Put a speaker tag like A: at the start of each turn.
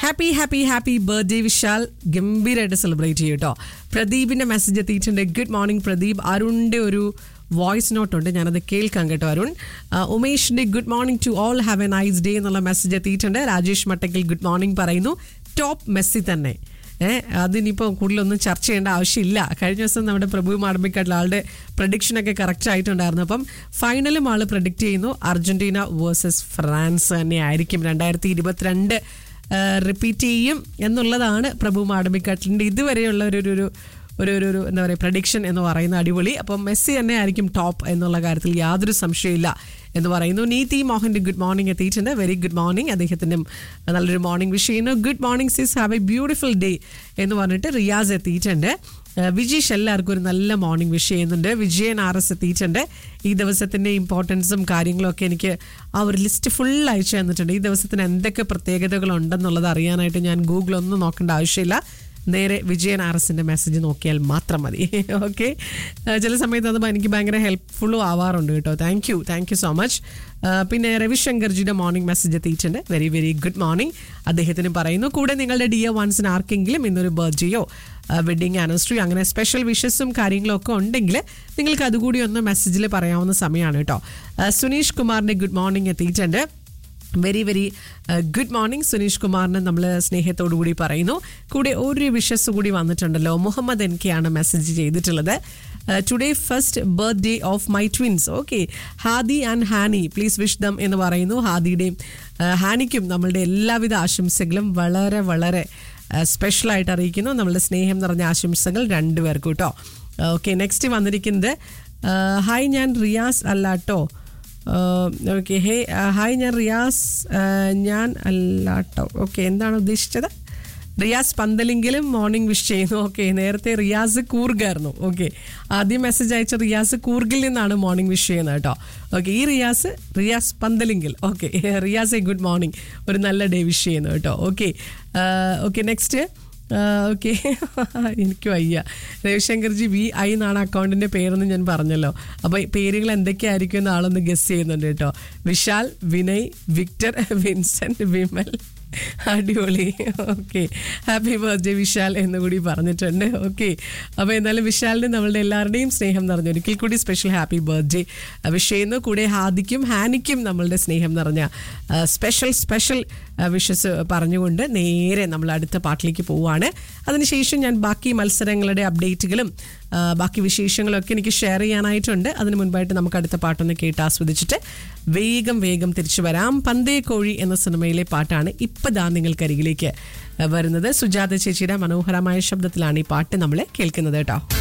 A: happy happy happy birthday Vishal ഗംഭീരമായിട്ട് celebrate ചെയ്യും കേട്ടോ പ്രദീപിന്റെ മെസ്സേജ് എത്തിയിട്ടുണ്ട് ഗുഡ് മോർണിംഗ് പ്രദീപ് അരുണിന്റെ ഒരു വോയിസ് നോട്ട് ഉണ്ട് ഞാനത് കേൾക്കാം കേട്ടോ അരുൺ ആ, ഉമേഷിന്റെ good morning to all have a nice day എന്നുള്ള മെസ്സേജ് എത്തിയിട്ടുണ്ട് രാജേഷ് മട്ടക്കിൽ ഗുഡ് മോർണിംഗ് പറയുന്നു ടോപ്പ് മെസ്സി തന്നെ ഏഹ് അതിനിപ്പോൾ കൂടുതലൊന്നും ചർച്ച ചെയ്യേണ്ട ആവശ്യമില്ല കഴിഞ്ഞ ദിവസം നമ്മുടെ പ്രഭു മാടമ്പിക്കാട്ടിൽ ആളുടെ പ്രഡിക്ഷനൊക്കെ കറക്റ്റ് ആയിട്ടുണ്ടായിരുന്നു അപ്പം ഫൈനലും ആൾ പ്രഡിക്റ്റ് ചെയ്യുന്നു അർജന്റീന വേഴ്സസ് ഫ്രാൻസ് തന്നെ ആയിരിക്കും രണ്ടായിരത്തി ഇരുപത്തിരണ്ട് റിപ്പീറ്റ് ചെയ്യും എന്നുള്ളതാണ് പ്രഭു മാടമ്പിക്കാട്ടിലിൻ്റെ ഇതുവരെയുള്ള ഒരു ഒരു- ഒരു ഒരു ഒരു ഒരു എന്താ പറയുക പ്രഡിക്ഷൻ എന്ന് പറയുന്ന അടിപൊളി അപ്പം മെസ്സി തന്നെ ആയിരിക്കും ടോപ്പ് എന്നുള്ള കാര്യത്തിൽ യാതൊരു സംശയമില്ല എന്ന് പറയുന്നു നീതി മോഹൻ്റെ ഗുഡ് മോർണിംഗ് എത്തിയിട്ടുണ്ട് വെരി ഗുഡ് മോർണിംഗ് അദ്ദേഹത്തിൻ്റെ നല്ലൊരു മോർണിംഗ് വിഷ് ചെയ്യുന്നു good morning sis have a beautiful day എന്ന് പറഞ്ഞിട്ട് റിയാസ് എത്തിയിട്ടുണ്ട് ഏഹ് വിജീഷ് എല്ലാവർക്കും ഒരു നല്ല മോർണിംഗ് വിഷ് ചെയ്യുന്നുണ്ട് വിജയൻ ആർ എസ് എത്തിയിട്ടുണ്ട് ഈ ദിവസത്തിൻ്റെ ഇമ്പോർട്ടൻസും കാര്യങ്ങളും ഒക്കെ എനിക്ക് ആ ഒരു ലിസ്റ്റ് ഫുൾ അയച്ചു തന്നിട്ടുണ്ട് ഈ ദിവസത്തിന് എന്തൊക്കെ പ്രത്യേകതകളുണ്ടെന്നുള്ളത് അറിയാനായിട്ട് ഞാൻ ഗൂഗിളൊന്നും നോക്കേണ്ട ആവശ്യമില്ല നേരെ വിജയൻ ആർ എസിന്റെ മെസ്സേജ് നോക്കിയാൽ മാത്രം മതി ഓക്കെ ചില സമയത്ത് അത് എനിക്ക് ഭയങ്കര ഹെൽപ്ഫുള്ളും ആവാറുണ്ട് കേട്ടോ thank you thank you so much പിന്നെ രവിശങ്കർജിയുടെ മോർണിംഗ് മെസ്സേജ് എത്തിയിട്ടുണ്ട് വെരി വെരി ഗുഡ് മോർണിംഗ് അദ്ദേഹത്തിന് പറയുന്നു കൂടെ നിങ്ങളുടെ ഡിയർ വൺസിന് ആർക്കെങ്കിലും ഇന്നൊരു ബർത്ത്ഡേയോ വെഡിങ് ആനിവേഴ്സറി അങ്ങനെ സ്പെഷ്യൽ വിഷസും കാര്യങ്ങളും ഒക്കെ ഉണ്ടെങ്കിൽ നിങ്ങൾക്ക് അതുകൂടി ഒന്ന് മെസ്സേജിൽ പറയാവുന്ന സമയമാണ് കേട്ടോ ആ, സുനീഷ് കുമാറിന്റെ ഗുഡ് മോർണിംഗ് എത്തിയിട്ടുണ്ട് very very good morning Suneesh കുമാറിന് നമ്മൾ സ്നേഹത്തോടു കൂടി പറയുന്നു കൂടെ ഒരു വിഷസ് കൂടി വന്നിട്ടുണ്ടല്ലോ മുഹമ്മദ് എൻ കെ ആണ് മെസ്സേജ് ചെയ്തിട്ടുള്ളത് today first birthday of my twins okay Hadi and Hani please wish them എന്ന് പറയുന്നു ഹാദിയുടെയും uh, ഹാനിക്കും നമ്മളുടെ എല്ലാവിധ ആശംസകളും വളരെ വളരെ സ്പെഷ്യലായിട്ട് അറിയിക്കുന്നു നമ്മളുടെ സ്നേഹം നിറഞ്ഞ ആശംസകൾ രണ്ടുപേർക്കും കേട്ടോ ഓക്കെ നെക്സ്റ്റ് വന്നിരിക്കുന്നത് ഹായ് ഞാൻ റിയാസ് അല്ലാട്ടോ ഓക്കെ ഹേ ഹായ് ഞാൻ റിയാസ് ആ, ഞാൻ അല്ലാട്ടോ ഓക്കെ എന്താണ് ഉദ്ദേശിച്ചത് റിയാസ് പന്തലെങ്കിലും മോർണിംഗ് വിഷ് ചെയ്യുന്നു ഓക്കെ നേരത്തെ റിയാസ് കൂർഗായിരുന്നു ഓക്കെ ആദ്യം മെസ്സേജ് അയച്ച റിയാസ് കൂർഗിൽ നിന്നാണ് മോർണിംഗ് വിഷ് ചെയ്യുന്നത് കേട്ടോ ഓക്കെ ഈ റിയാസ് റിയാസ് പന്തലെങ്കിൽ okay Riyas a good morning ഒരു നല്ല ഡേ വിഷ് ചെയ്യുന്നു കേട്ടോ ഓക്കെ ഓക്കെ നെക്സ്റ്റ് ഓക്കെ എനിക്ക് വയ്യ രവിശങ്കർജി വി ഐ എന്നാണ് അക്കൗണ്ടിന്റെ പേരെന്ന് ഞാൻ പറഞ്ഞല്ലോ അപ്പൊ ഈ പേരുകൾ എന്തൊക്കെയായിരിക്കും എന്ന് ആളൊന്ന് ഗസ് ചെയ്യുന്നുണ്ട് കേട്ടോ വിശാൽ വിനയ് വിക്ടർ വിൻസെന്റ് വിമൽ അടിപൊളി ഓക്കെ ഹാപ്പി ബർത്ത്ഡേ വിശാൽ എന്ന് കൂടി പറഞ്ഞിട്ടുണ്ട് ഓക്കെ അപ്പോൾ എന്തായാലും വിശാലിന് നമ്മളുടെ എല്ലാവരുടെയും സ്നേഹം നിറഞ്ഞു ഒരിക്കൽ കൂടി സ്പെഷ്യൽ ഹാപ്പി ബർത്ത്ഡേ വിഷ് ചെയ്യുന്നു കൂടെ ഹാദിക്കും ഹാനിക്കും നമ്മളുടെ സ്നേഹം നിറഞ്ഞ സ്പെഷ്യൽ സ്പെഷ്യൽ വിഷസ് പറഞ്ഞുകൊണ്ട് നേരെ നമ്മൾ അടുത്ത പാട്ടിലേക്ക് പോവുകയാണ് അതിനുശേഷം ഞാൻ ബാക്കി മത്സരങ്ങളുടെ അപ്ഡേറ്റുകളും ആ, ബാക്കി വിശേഷങ്ങളൊക്കെ എനിക്ക് ഷെയർ ചെയ്യാനായിട്ടുണ്ട് അതിന് മുൻപായിട്ട് നമുക്ക് അടുത്ത പാട്ടൊന്ന് കേട്ട് ആസ്വദിച്ചിട്ട് വേഗം വേഗം തിരിച്ചു വരാം പന്തേ കോഴി എന്ന സിനിമയിലെ പാട്ടാണ് ഇപ്പതാ നിങ്ങൾക്കരികിലേക്ക് വരുന്നത് സുജാത ചേച്ചിയുടെ മനോഹരമായ ശബ്ദത്തിലാണ് ഈ പാട്ട് നമ്മൾ കേൾക്കുന്നത് കേട്ടോ